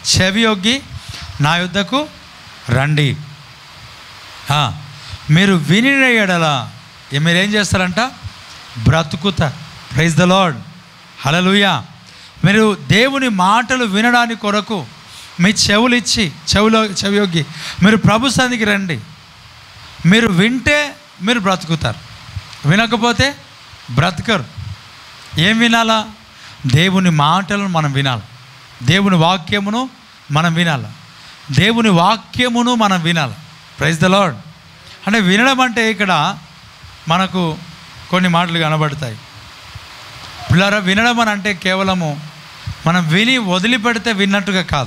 చెవియొగ్గి నా యుద్ధకు రండి ఆ, మీరు వినిన ఎడల ఏ మీరు ఏం చేస్తారంట బ్రతుకుతా ప్రైజ్ ద లార్డ్ హలలుయా మీరు దేవుని మాటలు వినడానికి కొరకు మీ చెవులు ఇచ్చి చెవులో చెవియొగ్గి మీరు ప్రభు సన్నిధికి రండి మీరు వింటే మీరు బ్రతుకుతారు వినకపోతే బ్రతకరు ఏం వినాలా దేవుని మాటలను మనం వినాలి దేవుని వాక్యమును మనం వినాలి దేవుని వాక్యమును మనం వినాలి ప్రైజ్ ద లార్డ్ అంటే వినడం అంటే ఇక్కడ మనకు కొన్ని మాటలు కనబడతాయి పిల్లరా వినడం అని అంటే కేవలము మనం విని వదిలిపెడితే విన్నట్టుగా కాదు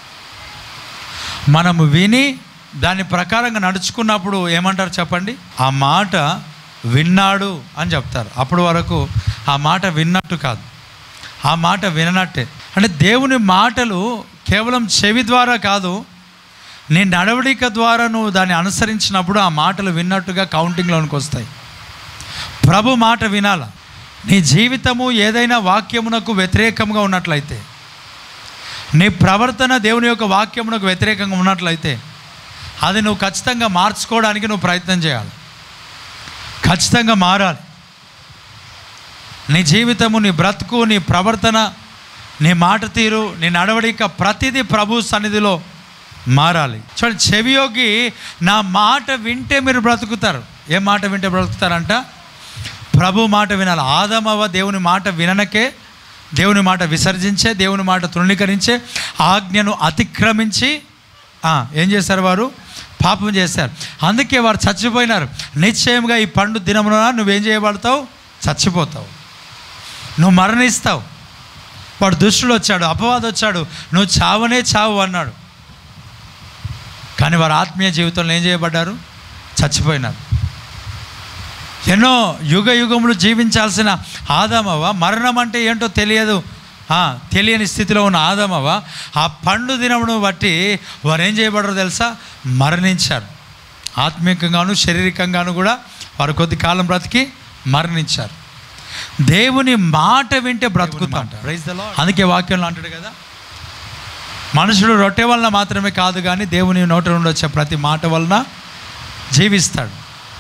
మనము విని దాని ప్రకారంగా నడుచుకున్నప్పుడు ఏమంటారు చెప్పండి ఆ మాట విన్నాడు అని చెప్తారు అప్పటి వరకు ఆ మాట విన్నట్టు కాదు ఆ మాట విననట్టే అంటే దేవుని మాటలు కేవలం చెవి ద్వారా కాదు నీ నడవడిక ద్వారా నువ్వు దాన్ని అనుసరించినప్పుడు ఆ మాటలు విన్నట్టుగా కౌంటింగ్లోనికి వస్తాయి ప్రభు మాట వినాల నీ జీవితము ఏదైనా వాక్యమునకు వ్యతిరేకంగా ఉన్నట్లయితే నీ ప్రవర్తన దేవుని యొక్క వాక్యమునకు వ్యతిరేకంగా ఉన్నట్లయితే అది నువ్వు ఖచ్చితంగా మార్చుకోవడానికి నువ్వు ప్రయత్నం చేయాలి ఖచ్చితంగా మారాలి నీ జీవితము నీ బ్రతుకు నీ ప్రవర్తన నీ మాట తీరు నీ నడవడిక ప్రతిదీ ప్రభు సన్నిధిలో మారాలి చూడండి చెవియోగి నా మాట వింటే మీరు బ్రతుకుతారు ఏ మాట వింటే బ్రతుకుతారంట ప్రభు మాట వినాలి ఆదమవ దేవుని మాట విననకే దేవుని మాట విసర్జించే దేవుని మాట తృణీకరించే ఆజ్ఞను అతిక్రమించి ఆ, ఏం చేశారు వారు పాపం చేశారు అందుకే వారు చచ్చిపోయినారు నిశ్చయంగా ఈ పండు దినమున నువ్వేం చేయబడతావు చచ్చిపోతావు నువ్వు మరణిస్తావు వాడు దుష్టుడు వచ్చాడు అపవాదం వచ్చాడు నువ్వు చావనే చావు అన్నాడు కానీ వారు ఆత్మీయ జీవితంలో ఏం చేయబడ్డారు చచ్చిపోయినారు ఎన్నో యుగ యుగములు జీవించాల్సిన ఆదామవ మరణం అంటే ఏంటో తెలియదు ఆ, తెలియని స్థితిలో ఉన్న ఆదామవ ఆ పండు దినమును బట్టి వారు ఏం చేయబడరు తెలుసా మరణించారు ఆత్మీయంగాను శారీరకంగాను కూడా వారు కొద్ది కాలం బ్రతికి మరణించారు దేవుని మాట వింటే బ్రతుకుతాంట అందుకే వాక్యంలో అంటాడు కదా మనుషుడు రొట్టె వలన మాత్రమే కాదు కానీ దేవుని నోట నుండి వచ్చే ప్రతి మాట వలన జీవిస్తాడు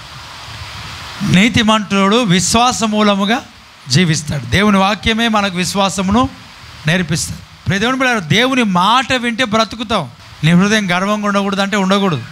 నీతిమంతుడు విశ్వాస మూలముగా జీవిస్తాడు దేవుని వాక్యమే మనకు విశ్వాసమును నేర్పిస్తాడు ప్రియ దేవుని బిడ్డలారా, దేవుని మాట వింటే బ్రతుకుతాం నీ హృదయం గర్వంగా ఉండకూడదు అంటే ఉండకూడదు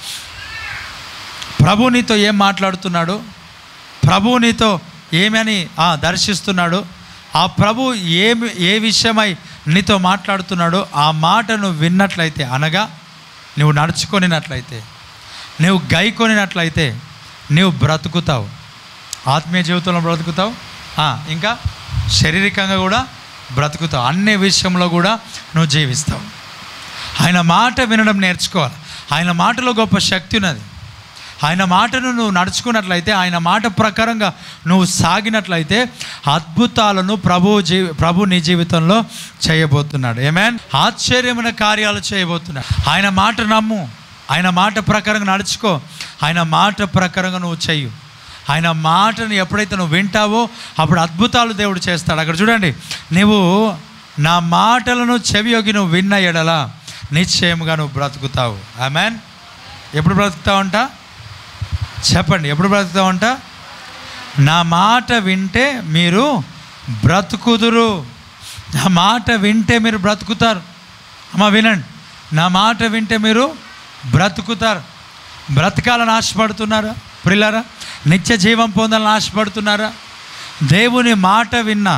ప్రభు నీతో ఏం మాట్లాడుతున్నాడు ప్రభు నీతో ఏమని ఆ, దర్శిస్తున్నాడు ఆ ప్రభు ఏమి ఏ విషయమై నీతో మాట్లాడుతున్నాడో ఆ మాట నువ్వు విన్నట్లయితే అనగా నువ్వు నడుచుకొనినట్లయితే నువ్వు గైకొనినట్లయితే నువ్వు బ్రతుకుతావు ఆత్మీయ జీవితంలో బ్రతుకుతావు ఆ, ఇంకా శారీరకంగా కూడా బ్రతుకుతావు అన్ని విషయంలో కూడా నువ్వు జీవిస్తావు ఆయన మాట వినడం నేర్చుకోవాలి ఆయన మాటలో గొప్ప శక్తి ఉన్నది ఆయన మాటను నువ్వు నడుచుకున్నట్లయితే ఆయన మాట ప్రకారంగా నువ్వు సాగినట్లయితే అద్భుతాలను ప్రభు జీ ప్రభు నీ జీవితంలో చేయబోతున్నాడు ఏమేన్ ఆశ్చర్యమైన కార్యాలు చేయబోతున్నాడు ఆయన మాట నమ్ము ఆయన మాట ప్రకారంగా నడుచుకో ఆయన మాట ప్రకారంగా నువ్వు చెయ్యు ఆయన మాటను ఎప్పుడైతే నువ్వు వింటావో అప్పుడు అద్భుతాలు దేవుడు చేస్తాడు అక్కడ చూడండి నువ్వు నా మాటలను చెవియోగి నువ్వు విన్న ఎడల నిశ్చయముగా నువ్వు బ్రతుకుతావు ఆమెన్ ఎప్పుడు బ్రతుకుతావంట చెప్పండి ఎప్పుడు బ్రతుకుతావంట నా మాట వింటే మీరు బ్రతుకుదురు నా మాట వింటే మీరు బ్రతుకుతారు అమ్మ వినండి నా మాట వింటే మీరు బ్రతుకుతారు బ్రతకాలని ఆశపడుతున్నారా ప్రిల్లరా నిత్య జీవం పొందాలని ఆశపడుతున్నారా దేవుని మాట విన్న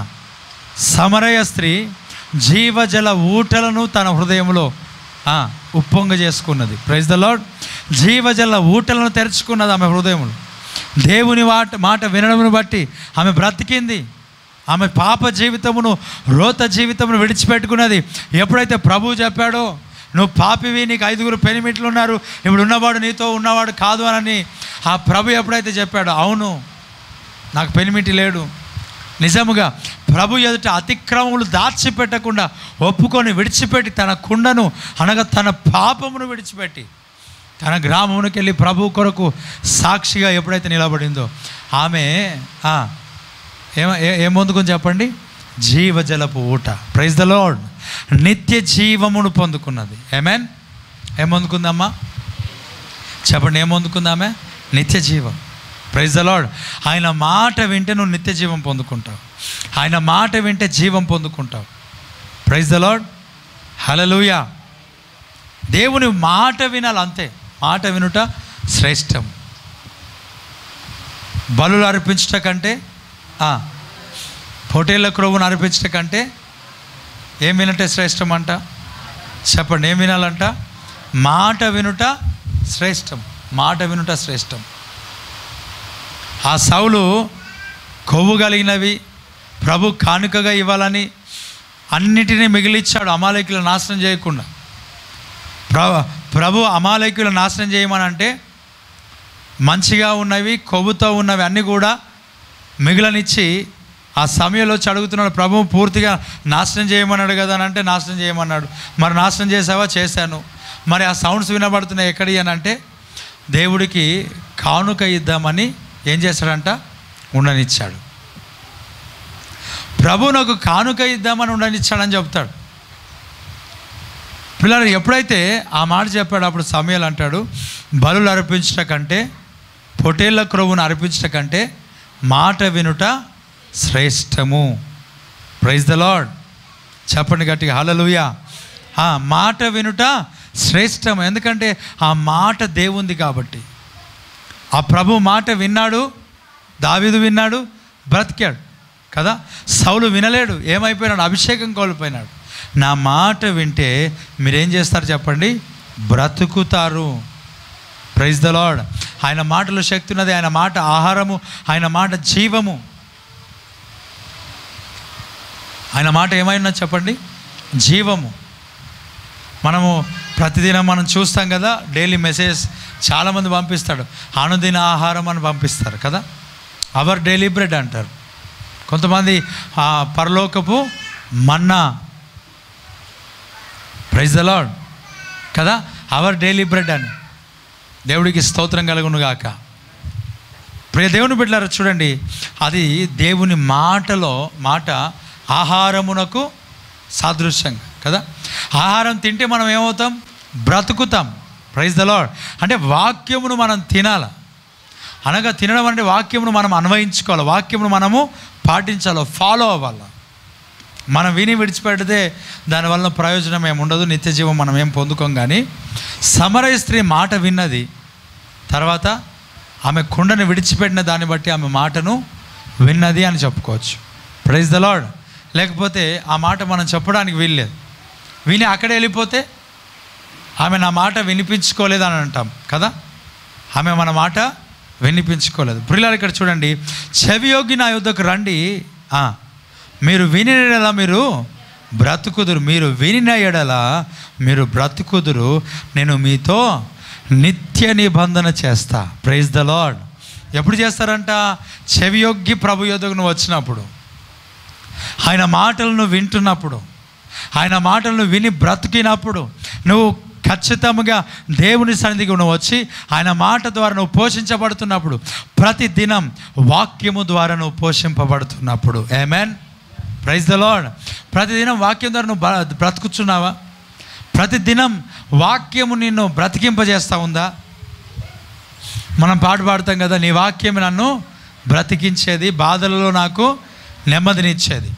సమరయ స్త్రీ జీవజల ఊటలను తన హృదయంలో ఆ, ఉప్పొంగ చేసుకున్నది ప్రైజ్ ద లార్డ్ జీవజల ఊటలను తెరుచుకున్నది ఆమె హృదయంలో దేవుని మాట మాట వినడమును బట్టి ఆమె బ్రతికింది ఆమె పాప జీవితమును రోత జీవితమును విడిచిపెట్టుకున్నది ఎప్పుడైతే ప్రభువు చెప్పాడో నువ్వు పాపివి నీకు ఐదుగురు పెనిమిట్లు ఉన్నారు ఇప్పుడు ఉన్నవాడు నీతో ఉన్నవాడు కాదు అని ఆ ప్రభు ఎప్పుడైతే చెప్పాడో అవును నాకు పెనిమిటి లేడు నిజముగా ప్రభు ఎదుట అతిక్రమములు దాచిపెట్టకుండా ఒప్పుకొని విడిచిపెట్టి తన కుండను అనగా తన పాపమును విడిచిపెట్టి తన గ్రామమునికి వెళ్ళి ప్రభు కొరకు సాక్షిగా ఎప్పుడైతే నిలబడిందో ఆమె ఆ, ఏమ ఏ- ఏం పొందుకొని చెప్పండి జీవజలపు ఊట ప్రైజ్ ద లార్డ్ నిత్య జీవమును పొందుకున్నది ఏమేన్ ఏం పొందుకుందమ్మా చెప్పండి ఏం పొందుకుందామే నిత్య జీవం ప్రైజ్ ద లార్డ్ ఆయన మాట వింటే నువ్వు నిత్య జీవం పొందుకుంటావు ఆయన మాట వింటే జీవం పొందుకుంటావు ప్రైజ్ ద లార్డ్ హలలుయా దేవుని మాట వినాలి అంతే మాట వినుట శ్రేష్టం బలులు అర్పించట కంటే ఆ, పొటేళ్ల క్రొవ్వును అర్పించట కంటే ఏం వినటే శ్రేష్టం అంట చెప్పండి ఏం వినాలంట మాట వినుట శ్రేష్టం మాట వినుట శ్రేష్టం ఆ సౌలు కొవ్వు కలిగినవి ప్రభు కానుకగా ఇవ్వాలని అన్నిటినీ మిగిలిచ్చాడు అమాలకుల నాశనం చేయకుండా ప్రభు ప్రభు అమాలకుల నాశనం చేయమని అంటే మంచిగా ఉన్నవి కొవ్వుతో ఉన్నవి అన్నీ కూడా మిగిలనిచ్చి ఆ సమయంలో వచ్చి అడుగుతున్నాడు ప్రభు పూర్తిగా నాశనం చేయమన్నాడు కదా అని అంటే నాశనం చేయమన్నాడు మరి నాశనం చేసావా చేశాను మరి ఆ సౌండ్స్ వినబడుతున్నాయి ఎక్కడి అని అంటే దేవుడికి కానుక ఇద్దామని ఏం చేశాడంట ఉండనిచ్చాడు ప్రభు నాకు కానుక ఇద్దామని ఉండనిచ్చాడని చెప్తాడు పిల్లలు ఎప్పుడైతే ఆ మాట చెప్పాడు అప్పుడు సమయాలు అంటాడు బలులు అర్పించట కంటే పొటేళ్ల క్రొవ్వును అర్పించట కంటే మాట వినుట శ్రేష్టము ప్రైజ్ ద లాడ్ చెప్పండి గట్టిగా హలలుయా ఆ మాట వినుట శ్రేష్టం ఎందుకంటే ఆ మాట దేవుంది కాబట్టి ఆ ప్రభు మాట విన్నాడు దావీదు విన్నాడు బ్రతికాడు కదా సౌలు వినలేడు ఏమైపోయినాడు అభిషేకం కోల్పోయినాడు నా మాట వింటే మీరేం చేస్తారు చెప్పండి బ్రతుకుతారు ప్రైజ్ ద లాడ్ ఆయన మాటలో శక్తి ఉన్నది ఆయన మాట ఆహారము ఆయన మాట జీవము ఆయన మాట ఏమైనా చెప్పండి జీవము మనము ప్రతిదినం మనం చూస్తాం కదా డైలీ మెసేజ్ చాలామంది పంపిస్తాడు అనుదిన ఆహారం అని పంపిస్తారు కదా అవర్ డైలీ బ్రెడ్ అంటారు కొంతమంది ఆ పరలోకపు మన్నా ప్రైజ్ ద లాడ్ కదా అవర్ డైలీ బ్రెడ్ అని దేవుడికి స్తోత్రం కలుగును గాక ప్రియ దేవుని బిడ్డలారా చూడండి అది దేవుని మాటలో మాట ఆహారమునకు సాదృశ్యంగా కదా ఆహారం తింటే మనం ఏమవుతాం బ్రతుకుతాం ప్రైజ్ ద లాడ్ అంటే వాక్యమును మనం తినాల అనగా తినడం అంటే వాక్యమును మనం అన్వయించుకోవాలి వాక్యమును మనము పాటించాలి ఫాలో అవ్వాలి మనం విని విడిచిపెడితే దానివల్ల ప్రయోజనం ఏమి ఉండదు నిత్య జీవం మనం ఏం పొందుకోం కానీ సమరయ స్త్రీ మాట విన్నది తర్వాత ఆమె కుండను విడిచిపెట్టిన దాన్ని బట్టి ఆమె మాటను విన్నది అని చెప్పుకోవచ్చు ప్రైజ్ ద లాడ్ లేకపోతే ఆ మాట మనం చెప్పడానికి వీల్లేదు విని అక్కడే వెళ్ళిపోతే ఆమె నా మాట వినిపించుకోలేదు అని అంటాం కదా ఆమె మన మాట వినిపించుకోలేదు ప్రియులారు ఇక్కడ చూడండి చెవియోగి నా యుద్ధకు రండి ఆ, మీరు విని ఎడల మీరు బ్రతుకుదురు మీరు వినిన ఎడల మీరు బ్రతుకుదురు నేను మీతో నిత్య నిబంధన చేస్తా ప్రైజ్ ద లాడ్ ఎప్పుడు చేస్తారంట చెవియొగ్గి ప్రభు యుద్ధకు నువ్వు వచ్చినప్పుడు ఆయన మాటలను వింటున్నప్పుడు ఆయన మాటలను విని బ్రతికినప్పుడు నువ్వు ఖచ్చితంగా దేవుని సన్నిధికి నువ్వు వచ్చి ఆయన మాట ద్వారా నువ్వు పోషించబడుతున్నప్పుడు ప్రతి దినం వాక్యము ద్వారా నువ్వు పోషింపబడుతున్నప్పుడు ఏమేన్ ప్రైజ్ ద లాడ్ ప్రతిదినం వాక్యం ద్వారా నువ్వు బ- బ్రతుకుతున్నావా ప్రతిదినం వాక్యము నిన్ను బ్రతికింపజేస్తూ ఉందా మనం పాట పాడతాం కదా నీ వాక్యం నన్ను బ్రతికించేది బాధలలో నాకు నెమ్మదినిచ్చేది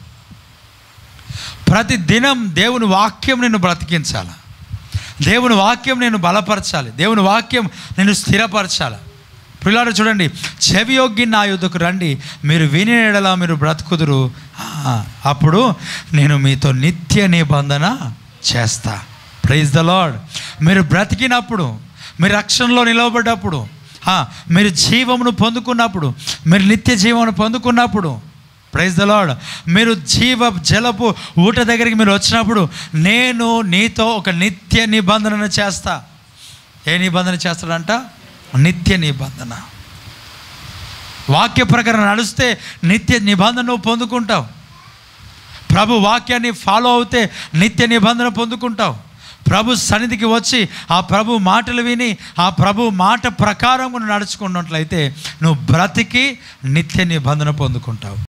ప్రతి దినం దేవుని వాక్యం నిన్ను బ్రతికించాలి దేవుని వాక్యం నేను బలపరచాలి దేవుని వాక్యం నేను స్థిరపరచాలి పిల్లాడు చూడండి చెవి యొగ్గి నా యుద్ధకు రండి మీరు విని ఎడలా మీరు బ్రతుకుదురు ఆ, అప్పుడు నేను మీతో నిత్య నిబంధన చేస్తా ప్రైజ్ ద లాడ్ మీరు బ్రతికినప్పుడు మీరు రక్షణలో నిలవబడ్డప్పుడు ఆ, మీరు జీవమును పొందుకున్నప్పుడు మీరు నిత్య జీవమును పొందుకున్నప్పుడు ప్రైజ్ ద లాడ్ మీరు జీవ జలపు ఊట దగ్గరికి మీరు వచ్చినప్పుడు నేను నీతో ఒక నిత్య నిబంధనను చేస్తా ఏ నిబంధన చేస్తాడంట నిత్య నిబంధన వాక్య ప్రకారం నడిస్తే నిత్య నిబంధన నువ్వు పొందుకుంటావు ప్రభు వాక్యాన్ని ఫాలో అవుతే నిత్య నిబంధన పొందుకుంటావు ప్రభు సన్నిధికి వచ్చి ఆ ప్రభు మాటలు విని ఆ ప్రభు మాట ప్రకారం నువ్వు నడుచుకున్నట్లయితే నువ్వు బ్రతికి నిత్య నిబంధన పొందుకుంటావు